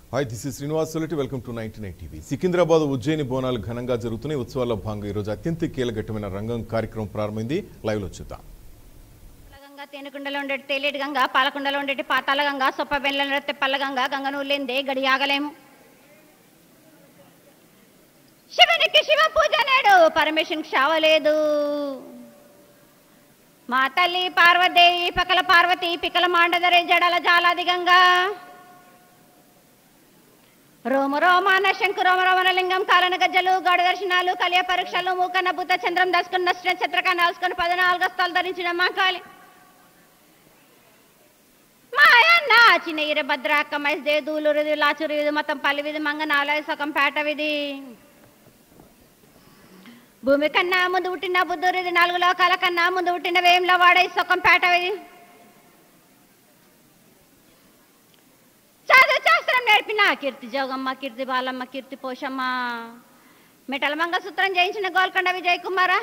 Hi this is Srinivas సొలిటి welcome to ninety nine TV Secunderabad Ujjaini Bonalu ఘనంగా జరుగుతున్నాయి ఉత్సవాల్లో భాగంగా ఈరోజు అత్యంత కీలకమైన రంగం కార్యక్రమం ప్రారంభమైంది లైవ్ లో చూద్దాం గంగా తేనెకుండలో ఉండేటి తేలేటి గంగా పాలకుండలో ఉండేటి పాతాల గంగా సొప్ప బెల్ల తెప్పల్ల గంగా గంగను లేందే గడి ఆగలేము శివునికి శివ పూజ నేడు పరమేశ్వరునికి శావలేదు మా తల్లి పార్వదేవి పకల పార్వతి పికల మాండదరే జడల జాలాది గంగా రోమ రోమాన శంకు రోమ రోమన లింగం కారణ గజ్జలు గాఢ దర్శనాలు కలియ పరీక్షలు మూకన్న భూత చంద్రం దసుకుని నష్టం చిత్రకాన్ని ఆల్చుకొని పద్నాలుగు హస్తాలు ధరించిన మా కాలి మాయన్న చిన్న ఇర భద్రాక్క మైస్ దే దూలురుది లాచురు ఇది మొత్తం పల్లి విధి మంగ నాలయ సగం పేట విధి భూమి కన్నా ముందు పుట్టిన బుద్ధురిది నాలుగు లోకాల కన్నా ముందు పుట్టిన వేయంలో వాడే సొక్కం పేట విధి చదువు శాస్త్రం నేర్పిన కీర్తి జోగమ్మ కీర్తి బాలమ్మ కీర్తి పోషమ్మ మెటల మంగసూత్రం జయించిన గోల్కొండ విజయ్ కుమారా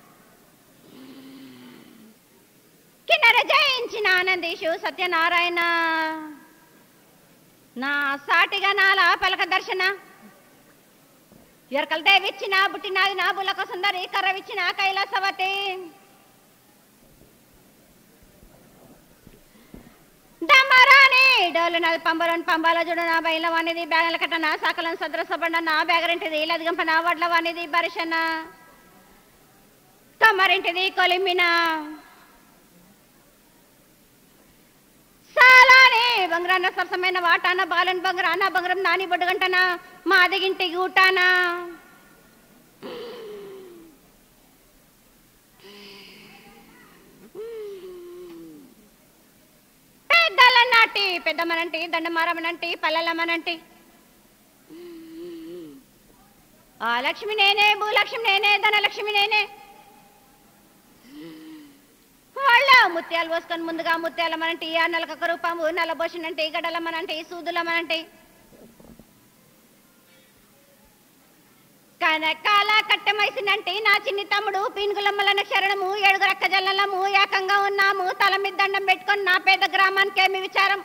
కిన్నర జయించిన ఆనందీషు సత్యనారాయణ నా సాటిగా నాల పలక దర్శన ఎరకల దేవిచ్చిన బుట్టినాది నా బులక సుందరి కర్రవిచ్చిన కైలాసవతి డమరాని డోలు నాది పంబరని పంబాల చూడు నా బయల వానిది బ్యాగల కట్ట నా సాకలను సద్రసబండ నా బ్యాగరింటిది లదిగంప నా వడ్ల వానిది బరిషన తమరింటిది కొలిమిన సాలానే బంగారాన్న సరసమైన వాటాన బాలన్ బంగారాన బంగారం నాని బొడ్డుగంటన మాదిగింటి గూటానా పెద్దలన్నాటి పెద్దమ్మనంటి దండమారమ్మనంటి పల్లెలమ్మనంటి ఆ లక్ష్మి నేనే భూలక్ష్మి నేనే ధనలక్ష్మి నేనే వాళ్ళ ముత్యాలు పోసుకొని ముందుగా ముత్యాలమ్మనంటి ఆ నలకొక రూపము నలబోషనంటి గడలమ్మనంటి సూదులమ్మనంటి కనకాల కట్టమైసినంటి నా చిన్ని తమ్ముడు పీనుగులమ్మలన శరణము ఏడుగురు అక్క జల్లలము ఏకంగా ఉన్నాము తల మీద దండం పెట్టుకొని నా పేద గ్రామానికి ఏమి విచారం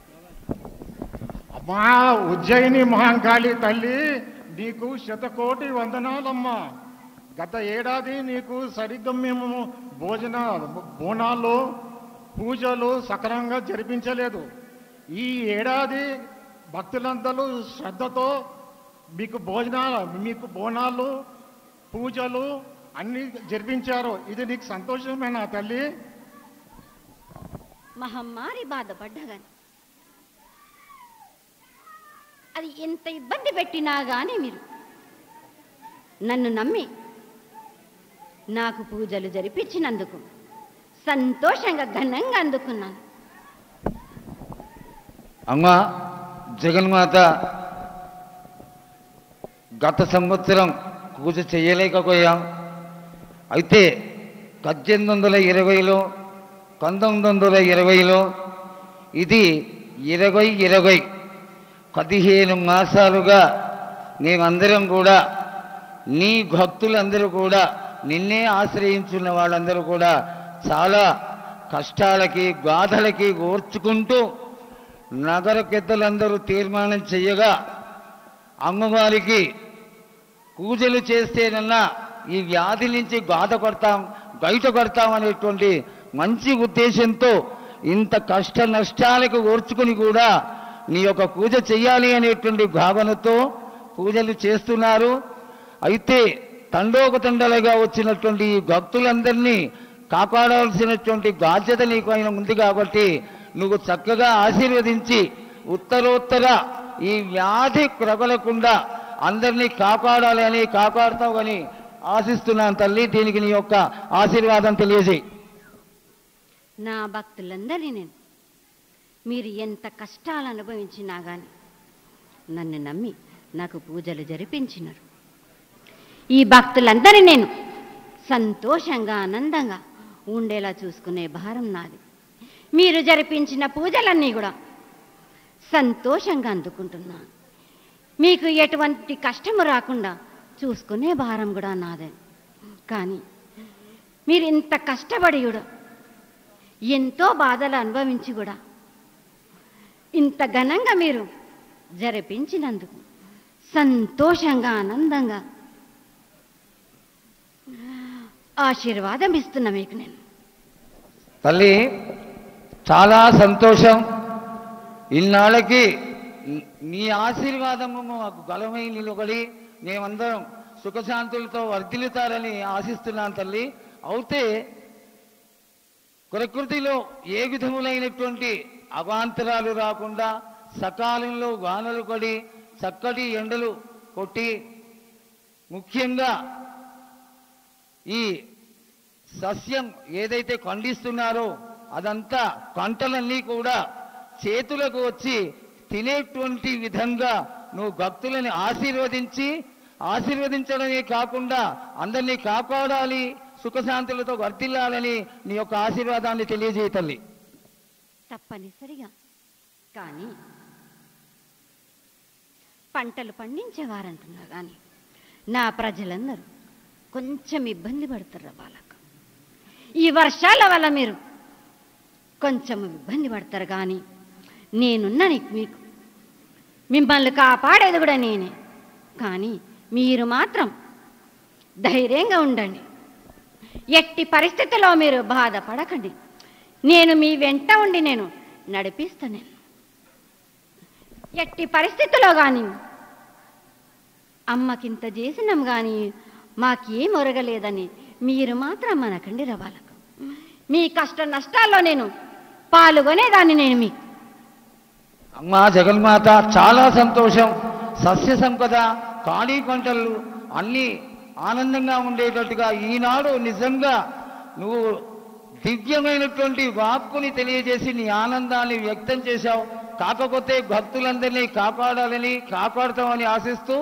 అమ్మా ఉజ్జయిని మహాంకాళి తల్లి నీకు శతకోటి వందనాలమ్మా గత ఏడాది నీకు సరిగ్గా మేము భోజన బోనాలు పూజలు సక్రమంగా జరిపించలేదు ఈ ఏడాది భక్తులందరూ శ్రద్ధతో మీకు భోజనాలు మీకు బోనాలు పూజలు అన్ని జరిపించారు ఇది నీకు సంతోషమేనా తల్లి మహమ్మారి బాధపడ్డగాని అది ఎంత ఇబ్బంది పెట్టినా గానీ మీరు నన్ను నమ్మి నాకు పూజలు జరిపించినందుకు సంతోషంగా ఘనంగా అందుకున్నాను అమ్మా జగన్మాత గత సంవత్సరం పూజ చేయలేకపోయాం అయితే పద్దెనిమిది వందల ఇరవైలో పంతొమ్మిది వందల ఇరవైలో ఇది ఇరవై ఇరవై పదిహేను మాసాలుగా మేమందరం కూడా నీ భక్తులందరూ కూడా నిన్నే ఆశ్రయించున్న వాళ్ళందరూ కూడా చాలా కష్టాలకి బాధలకి ఓర్చుకుంటూ నగర పెద్దలందరూ తీర్మానం చేయగా అమ్మవారికి పూజలు చేస్తేనన్నా ఈ వ్యాధి నుంచి బాధ పడతాం బయట పడతాం అనేటువంటి మంచి ఉద్దేశంతో ఇంత కష్ట నష్టాలకు ఓర్చుకుని కూడా నీ యొక్క పూజ చెయ్యాలి అనేటువంటి భావనతో పూజలు చేస్తున్నారు అయితే తండోపతండలుగా వచ్చినటువంటి ఈ భక్తులందరినీ కాపాడాల్సినటువంటి బాధ్యత నీకు ఆయన ఉంది కాబట్టి నువ్వు చక్కగా ఆశీర్వదించి ఉత్తరోత్తర ఈ వ్యాధి ప్రబలకుండా అందరినీ కాపాడాలి అని కాపాడుతావని ఆశిస్తున్నాను తల్లి దీనికి నీ యొక్క ఆశీర్వాదం తెలియజేయి నా భక్తులందరినీ నేను మీరు ఎంత కష్టాలు అనుభవించినా గాని నన్ను నమ్మి నాకు పూజలు జరిపించినారు ఈ భక్తులందరినీ నేను సంతోషంగా ఆనందంగా ఉండేలా చూసుకునే భారం నాది మీరు జరిపించిన పూజలన్నీ కూడా సంతోషంగా అందుకుంటున్నాను మీకు ఎటువంటి కష్టము రాకుండా చూసుకునే భారం కూడా నాదే కానీ మీరు ఇంత కష్టపడి కూడా ఎంతో బాధలు అనుభవించి కూడా ఇంత ఘనంగా మీరు జరిపించినందుకు సంతోషంగా ఆనందంగా ఆశీర్వాదం ఇస్తున్నా మీకు నేను తల్లి చాలా సంతోషం ఇన్నాళ్ళకి నీ- నీ ఆశీర్వాదము మాకు గలమై నిలబడి మేమందరం సుఖశాంతులతో వర్ధిల్లుతారని ఆశిస్తున్నాను తల్లి అయితే ప్రకృతిలో ఏ విధములైనటువంటి అవాంతరాలు రాకుండా సకాలంలో వానలు పడి చక్కటి ఎండలు కొట్టి ముఖ్యంగా ఈ సస్యం ఏదైతే ఖండిస్తున్నారో అదంతా పంటలన్నీ కూడా చేతులకు వచ్చి తినేటువంటి విధంగా నువ్వు భక్తులని ఆశీర్వదించి ఆశీర్వదించడమే కాకుండా అందరినీ కాపాడాలి సుఖశాంతులతో వర్తిల్లాలని నీ యొక్క ఆశీర్వాదాన్ని తెలియజేయ తల్లి తప్పనిసరిగా కానీ పంటలు పండించేవారంటున్నా కానీ నా ప్రజలందరూ కొంచెం ఇబ్బంది పడతారు వాళ్ళకు ఈ వర్షాల వల్ల మీరు కొంచెం ఇబ్బంది పడతారు కానీ నేనున్నా నీకు మీకు మిమ్మల్ని కాపాడేది కూడా నేనే కానీ మీరు మాత్రం ధైర్యంగా ఉండండి ఎట్టి పరిస్థితిలో మీరు బాధపడకండి నేను మీ వెంట ఉండి నేను నడిపిస్తాను నేను ఎట్టి పరిస్థితిలో కానీ అమ్మకింత చేసినాం కానీ మాకేం ఒరగలేదని మీరు మాత్రం మనకండి రవాలకు మీ కష్ట నష్టాల్లో నేను పాల్గొనేదాన్ని నేను మీకు అమ్మా జగన్మాత చాలా సంతోషం సస్య సంపద ఖాళీ పంటలు అన్నీ ఆనందంగా ఉండేటట్టుగా ఈనాడు నిజంగా నువ్వు దివ్యమైనటువంటి వాక్కుని తెలియజేసి నీ ఆనందాన్ని వ్యక్తం చేశావు కాకపోతే భక్తులందరినీ కాపాడాలని కాపాడుతామని ఆశిస్తూ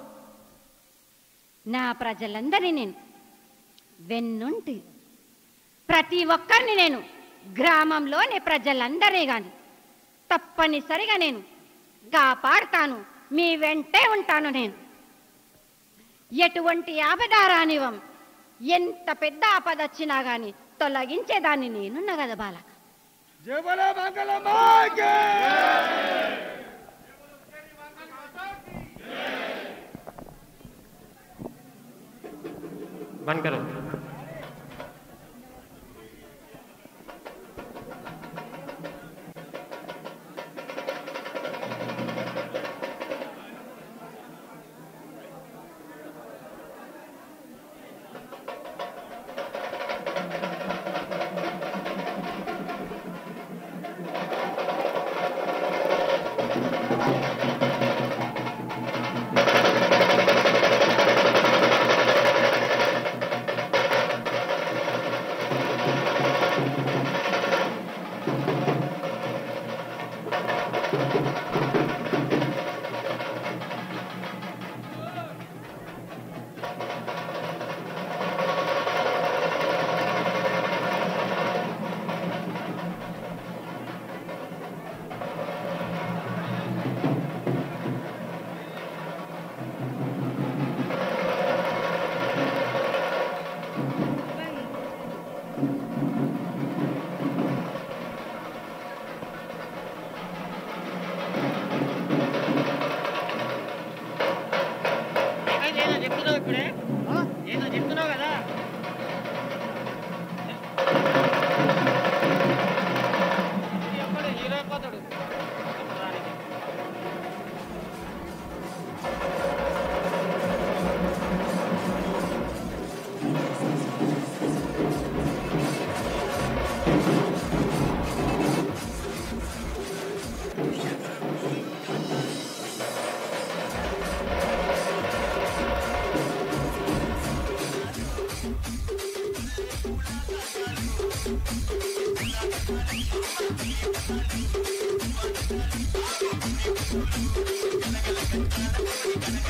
నా ప్రజలందరినీ నేను వెన్నుంటి ప్రతి ఒక్కరిని నేను గ్రామంలోని ప్రజలందరినీ కానీ తప్పనిసరిగా నేను కాపాడుతాను మీ వెంటే ఉంటాను నేను ఎటువంటి ఆపదారానివం ఎంత పెద్ద ఆపద వచ్చినా కానీ తొలగించేదాన్ని నేనున్నా కదా బాలక बंद करो ఏదో చెప్తున్నావు ఇప్పుడే ఏదో చెప్తున్నావు కదా హీరో అయిపోతాడు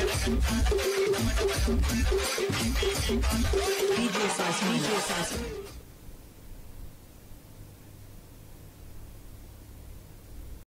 DJ Assassin. DJ Assassin.